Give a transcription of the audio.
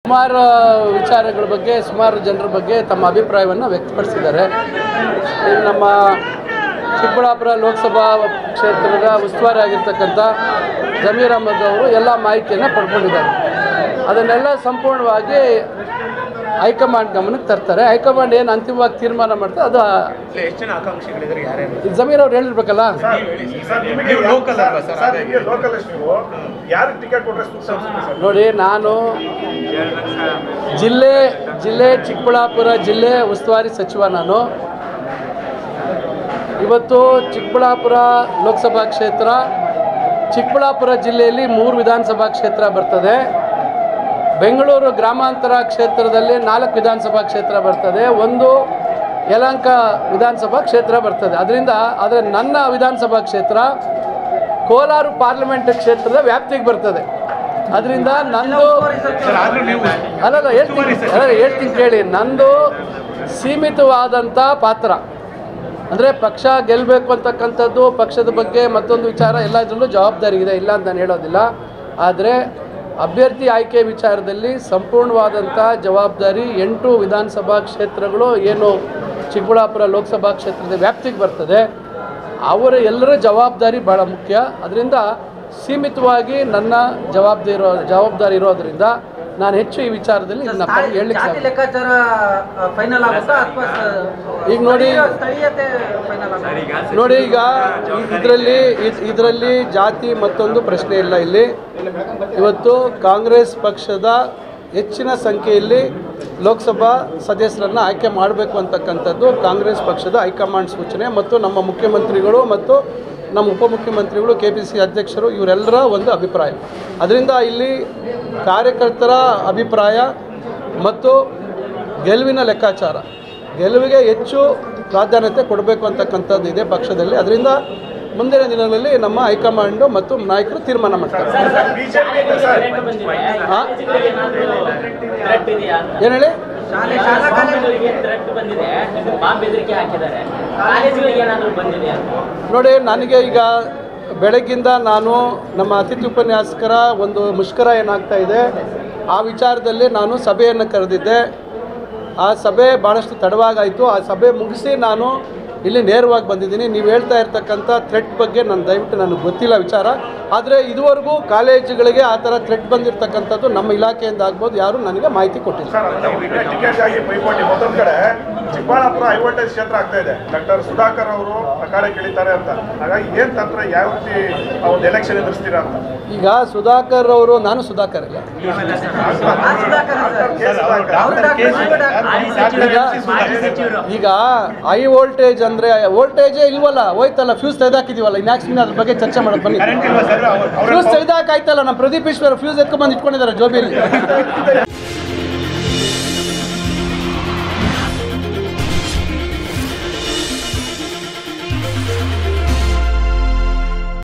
ಸುಮಾರು ವಿಚಾರಗಳ ಬಗ್ಗೆ ಸುಮಾರು ಜನರ ಬಗ್ಗೆ ತಮ್ಮ ಅಭಿಪ್ರಾಯವನ್ನು ವ್ಯಕ್ತಪಡಿಸಿದ್ದಾರೆ ಇನ್ನು ನಮ್ಮ ಚಿಕ್ಕಬಳ್ಳಾಪುರ ಲೋಕಸಭಾ ಕ್ಷೇತ್ರದ ಉಸ್ತುವಾರಿ ಆಗಿರ್ತಕ್ಕಂಥ ಜಮೀರ್ ಅಹಮದ್ ಅವರು ಎಲ್ಲ ಮಾಹಿತಿಯನ್ನು ಪಡ್ಕೊಂಡಿದ್ದಾರೆ ಅದನ್ನೆಲ್ಲ ಸಂಪೂರ್ಣವಾಗಿ ಹೈಕಮಾಂಡ್ ಗಮನಕ್ಕೆ ತರ್ತಾರೆ ಹೈಕಮಾಂಡ್ ಏನು ಅಂತಿಮವಾಗಿ ತೀರ್ಮಾನ ಮಾಡ್ತಾರೆ ಅದು ಇಲ್ಲ ಎಷ್ಟು ಜನ ಆಕಾಂಕ್ಷಿಗಳಿದ್ದಾರೆ ಯಾರ್ಯಾರು ಇದು ಜಮೀರ್ ಅವ್ರು ಹೇಳಿರ್ಬೇಕಲ್ಲ ನೀವು ಲೋಕಲ್ ಅಲ್ವಾ ಸರ್ ಸರ್ ನಿಮಗೆ ಲೋಕಲ್ ನೀವು ಯಾರಿಗೆ ಟಿಕೆಟ್ ಕೊಟ್ಟರೆ ಸೂಕ್ತ ಅನ್ಸುತ್ತೆ ಸರ್ ನೋಡಿ ನಾನು ಜಿಲ್ಲೆ ಜಿಲ್ಲೆ ಚಿಕ್ಕಬಳ್ಳಾಪುರ ಜಿಲ್ಲೆ ಉಸ್ತುವಾರಿ ಸಚಿವ ನಾನು ಇವತ್ತು ಚಿಕ್ಕಬಳ್ಳಾಪುರ ಲೋಕಸಭಾ ಕ್ಷೇತ್ರ ಚಿಕ್ಕಬಳ್ಳಾಪುರ ಜಿಲ್ಲೆಯಲ್ಲಿ ಮೂರು ವಿಧಾನಸಭಾ ಕ್ಷೇತ್ರ ಬರ್ತದೆ ಬೆಂಗಳೂರು ಗ್ರಾಮಾಂತರ ಕ್ಷೇತ್ರದಲ್ಲಿ ನಾಲ್ಕು ವಿಧಾನಸಭಾ ಕ್ಷೇತ್ರ ಬರ್ತದೆ ಒಂದು ಯಲಹಂಕ ವಿಧಾನಸಭಾ ಕ್ಷೇತ್ರ ಬರ್ತದೆ ಅದರಿಂದ ಆದರೆ ನನ್ನ ವಿಧಾನಸಭಾ ಕ್ಷೇತ್ರ ಕೋಲಾರ ಪಾರ್ಲಿಮೆಂಟ್ ಕ್ಷೇತ್ರದ ವ್ಯಾಪ್ತಿಗೆ ಬರ್ತದೆ ಅದರಿಂದ ನಂದು ಸರ್ ಆದ್ರೂ ನೀವು ಅಲ್ಲಲ್ಲ ಹೇಳ್ತೀನಿ ಅಲ್ಲ ಹೇಳ್ತೀನಿ ಕೇಳಿ ನಂದು ಸೀಮಿತವಾದಂಥ ಪಾತ್ರ ಅಂದರೆ ಪಕ್ಷ ಗೆಲ್ಲಬೇಕು ಅಂತಕ್ಕಂಥದ್ದು ಪಕ್ಷದ ಬಗ್ಗೆ ಮತ್ತೊಂದು ವಿಚಾರ ಎಲ್ಲದರಲ್ಲೂ ಜವಾಬ್ದಾರಿ ಇದೆ ಇಲ್ಲ ಅಂತ ನಾನು ಹೇಳೋದಿಲ್ಲ ಆದರೆ ಅಭ್ಯರ್ಥಿ ಆಯ್ಕೆ ವಿಚಾರದಲ್ಲಿ ಸಂಪೂರ್ಣವಾದಂಥ ಜವಾಬ್ದಾರಿ ಎಂಟು ವಿಧಾನಸಭಾ ಕ್ಷೇತ್ರಗಳು ಏನು ಚಿಕ್ಕಬಳ್ಳಾಪುರ ಲೋಕಸಭಾ ಕ್ಷೇತ್ರದ ವ್ಯಾಪ್ತಿಗೆ ಬರ್ತದೆ ಅವರ ಎಲ್ಲರ ಜವಾಬ್ದಾರಿ ಭಾಳ ಮುಖ್ಯ ಅದರಿಂದ ಸೀಮಿತವಾಗಿ ನನ್ನ ಜವಾಬ್ದಾರಿ ಇರೋ ಜವಾಬ್ದಾರಿ ಇರೋದರಿಂದ ನಾನು ಹೆಚ್ಚು ಈ ವಿಚಾರದಲ್ಲಿ ಇದನ್ನ ಹೇಳಲಿಕ್ಕೆ ಜಾತಿ ಲೆಕ್ಕಾಚಾರ ಫೈನಲ್ ಆಗುತ್ತಾ ಅಥವಾ ಈಗ ನೋಡಿ- ಸ್ಥಳೀಯತೆ ಫೈನಲ್ ಆಗುತ್ತಾ ನೋಡಿ ಈಗ ಇದರಲ್ಲಿ ಇದರಲ್ಲಿ ಜಾತಿ ಮತ್ತೊಂದು ಪ್ರಶ್ನೆ ಇಲ್ಲ ಇಲ್ಲಿ ಇವತ್ತು ಕಾಂಗ್ರೆಸ್ ಪಕ್ಷದ ಹೆಚ್ಚಿನ ಸಂಖ್ಯೆಯಲ್ಲಿ ಲೋಕಸಭಾ ಸದಸ್ಯರನ್ನು ಆಯ್ಕೆ ಮಾಡಬೇಕು ಅಂತಕ್ಕಂಥದ್ದು ಕಾಂಗ್ರೆಸ್ ಪಕ್ಷದ ಹೈಕಮಾಂಡ್ ಸೂಚನೆ ಮತ್ತು ನಮ್ಮ ಮುಖ್ಯಮಂತ್ರಿಗಳು ಮತ್ತು ನಮ್ಮ ಉಪಮುಖ್ಯಮಂತ್ರಿಗಳು ಕೆ ಪಿ ಸಿ ಅಧ್ಯಕ್ಷರು ಇವರೆಲ್ಲರ ಒಂದು ಅಭಿಪ್ರಾಯ ಅದರಿಂದ ಇಲ್ಲಿ ಕಾರ್ಯಕರ್ತರ ಅಭಿಪ್ರಾಯ ಮತ್ತು ಗೆಲುವಿನ ಲೆಕ್ಕಾಚಾರ ಗೆಲುವಿಗೆ ಹೆಚ್ಚು ಪ್ರಾಧಾನ್ಯತೆ ಕೊಡಬೇಕು ಅಂತಕ್ಕಂಥದ್ದು ಇದೆ ಪಕ್ಷದಲ್ಲಿ ಅದರಿಂದ ಮುಂದಿನ ದಿನಗಳಲ್ಲಿ ನಮ್ಮ ಹೈಕಮಾಂಡು ಮತ್ತು ನಾಯಕರು ತೀರ್ಮಾನ ಮಾಡ್ತಾರೆ ಬಿಜೆಪಿ ಸರ್ ಹಾಂ ಏನು ಹೇಳಿ ಶಾಲೆ ಶಾಲಾ ಕಾಲೇಜು ಥ್ರೆಟ್ ಬಂದಿದೆ ಬಾಂಬ್ ಬೆದರಿಕೆ ಹಾಕಿದ್ದಾರೆ ಕಾಲೇಜುಗಳಿಗೆ ಏನಾದರೂ ಬಂದಿದೆ ನೋಡಿ ನನಗೆ ಈಗ ಬೆಳಗ್ಗಿಂದ ನಾನು ನಮ್ಮ ಅತಿಥಿ ಉಪನ್ಯಾಸಕರ ಒಂದು ಮುಷ್ಕರ ಏನಾಗ್ತಾ ಇದೆ ಆ ವಿಚಾರದಲ್ಲಿ ನಾನು ಸಭೆಯನ್ನು ಕರೆದಿದ್ದೆ ಆ ಸಭೆ ಭಾಳಷ್ಟು ತಡವಾಗಾಯಿತು ಆ ಸಭೆ ಮುಗಿಸಿ ನಾನು ಇಲ್ಲಿ ನೇರವಾಗಿ ಬಂದಿದ್ದೀನಿ ನೀವು ಹೇಳ್ತಾ ಇರ್ತಕ್ಕಂಥ ಥ್ರೆಟ್ ಬಗ್ಗೆ ನನ್ನ ದಯವಿಟ್ಟು ನನಗೆ ಗೊತ್ತಿಲ್ಲ ವಿಚಾರ ಆದರೆ ಇದುವರೆಗೂ ಕಾಲೇಜುಗಳಿಗೆ ಆ ಥರ ಥ್ರೆಟ್ ಬಂದಿರತಕ್ಕಂಥದ್ದು ನಮ್ಮ ಇಲಾಖೆಯಿಂದ ಆಗ್ಬೋದು ಯಾರೂ ನನಗೆ ಮಾಹಿತಿ ಕೊಟ್ಟಿಲ್ಲ ಸರ್ ಅಂದ್ರೆ ಟಿಕೆಟ್ ಆಗಿ ಪೈಪೋಟಿ ಮತ್ತೊಂದ್ ಕಡೆ ಚಿಕ್ಕಬಳ್ಳಾಪುರ ಹೈ ವೋಲ್ಟೇಜ್ ಕ್ಷೇತ್ರ ಆಗ್ತಾ ಇದೆ ಡಾಕ್ಟರ್ ಸುಧಾಕರ್ ಅವರು ಅಖಾಡೆ ಕೇಳಿದ್ದಾರೆ ಅಂತ ಹಾಗಾಗಿ ಏನ್ ತಂತ್ರ ಯಾವ ರೀತಿ ಆ ಒಂದು ಎಲೆಕ್ಷನ್ ಎದುರಿಸ್ತೀರಾ ಅಂತ ಈಗ ಸುಧಾಕರ್ ಅವರು ನಾನು ಸುಧಾಕರ್ ಇಲ್ಲ ಆ ಸುಧಾಕರ್ ಸರ್. ಕೆ. ಸುಧಾಕರ್. ಅವ್ರು ಡಾಕ್ಟರ್ ಈಗ ಈಗ ಹೈ ವೋಲ್ಟೇಜ್ ಅಂದ್ರೆ ವೋಲ್ಟೇಜೇ ಇಲ್ವಲ್ಲ ಹೋಯ್ತಲ್ಲ ಫ್ಯೂಸ್ ತೆಗೆದಾಕಿದೀವಲ್ಲ ಇನ್ಯಾಕ್ ಸುಮ್ಮನೆ ಅದ್ರ ಬಗ್ಗೆ ಚರ್ಚೆ ಮಾಡೋದು ಬನ್ನಿ ಕರೆಂಟ್ ಇಲ್ವಾ ಸರ್ ಅವ್ರ ಫ್ಯೂಸ್ ತೆಗೆದಾಕಾಯ್ತಲ್ಲ ನಮ್ಮ ಪ್ರದೀಪ್ ಈಶ್ವರ್ ಫ್ಯೂಸ್ ಎತ್ಕೊಂಡ್ಬಂದು ಇಟ್ಕೊಂಡಿದ್ದಾರೆ ಜೋಬಿಯಲ್ಲಿ